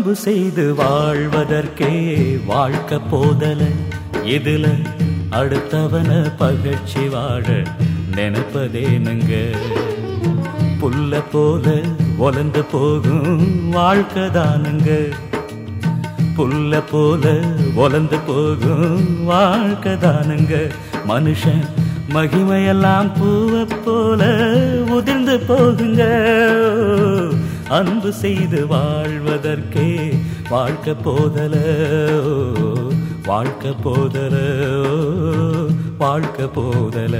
அன்பு செய்து வாழ்வதற்கே வாழ்க்கை போதல இதுல அடுத்தவன பகழ்ச்சி வாழ நினைப்பதேனுங்க புல்ல போல ஒலந்து போகும் வாழ்க்கை தானுங்க புல்ல போல ஒலந்து போகும் வாழ்க்கை தானுங்க மனுஷன் மகிமையெல்லாம் பூவை போல உதிர்ந்து போகுங்க அன்பு செய்து வாழ்வதற்கே வாழ்க்கை போதல வாழ்க்கை போதல வாழ்க்கை போதல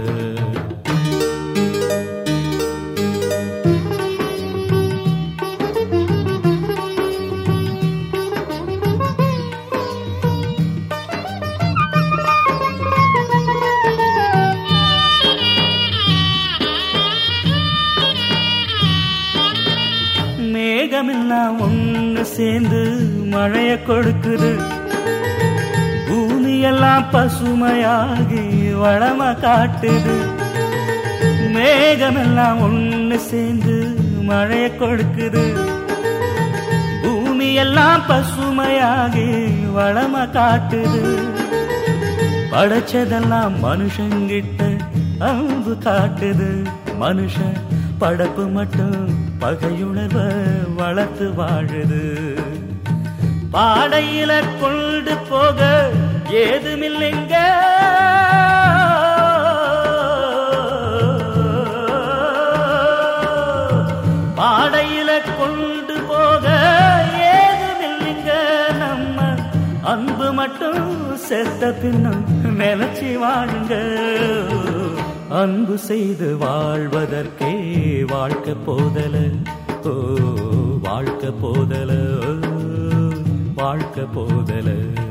மேகமெல்லாம் ஒண்ணு சேர்ந்து மழைய கொடுக்குது பூமியெல்லாம் பசுமையாகி வளம காட்டுது மேகமெல்லாம் ஒண்ணு சேர்ந்து மழைய கொடுக்குது பூமியெல்லாம் பசுமையாகி வளம காட்டுது படைச்சதெல்லாம் மனுஷங்கிட்ட அன்பு காட்டுது மனுஷன் படப்பு மட்டும் பகையுணர்வ வளர்த்து வாழுது பாடையில கொண்டு போக ஏதுமில்லைங்க பாடையில கொண்டு போக ஏதுமில்லைங்க நம்ம அன்பு மட்டும் செத்த பின்னும் நினைச்சு வாழுங்க அன்பு செய்து வாழ்வதற்கே வாழ்க்கை போதல ஓ வாழ்க்கை போதல ஓ, வாழ்க்கை போதல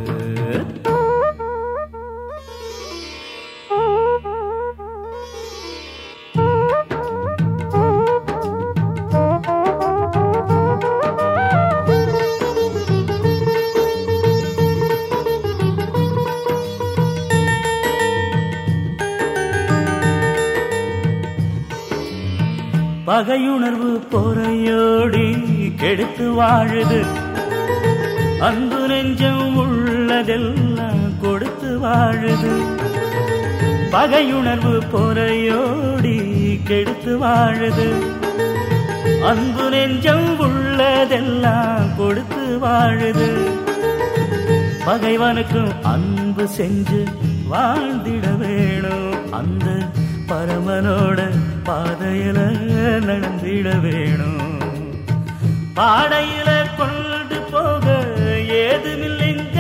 பகையுணர்வு பொறையோடி கெடுத்து வாழுது அன்பு நெஞ்சம் உள்ளதெல்லாம் கொடுத்து வாழுது பகையுணர்வு பொறையோடி கெடுத்து வாழுது அன்பு நெஞ்சம் உள்ளதெல்லாம் கொடுத்து வாழுது பகைவனுக்கும் அன்பு செஞ்சு வாழ்ந்திட வேணும் அந்த பரமனோட பாதையில நடந்திட வேணும் பாடையில கொண்டு போக ஏதுமில்லைங்க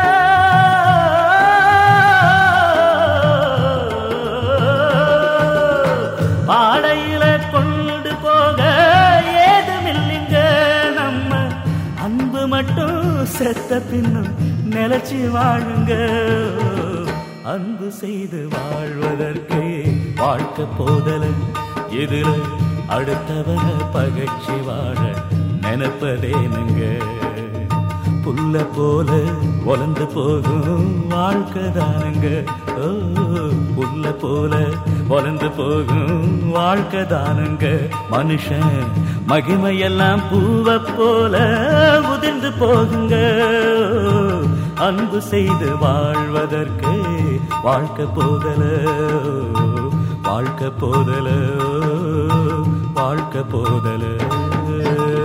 பாடையில கொண்டு போக ஏதுமில்லைங்க நம்ம அன்பு மட்டும் செத்த பின்னும் நிலைச்சு வாழுங்க அன்பு செய்து வாழ்வதற்கே வாழ்க்கை போதல எதிர அடுத்தவன பகழ்ச்சி வாழ நினைப்பதேனுங்க புல்ல போல ஒலந்து போகும் வாழ்க்கை தானுங்க ஓ புல்ல போல ஒலந்து போகும் வாழ்க்கை தானுங்க மனுஷன் மகிமையெல்லாம் பூவை போல உதிர்ந்து போகுங்க அன்பு செய்து வாழ்வதற்கு வாழ்க்கை போதல வாழ்க்கை போதல வாழ்க்கை போதல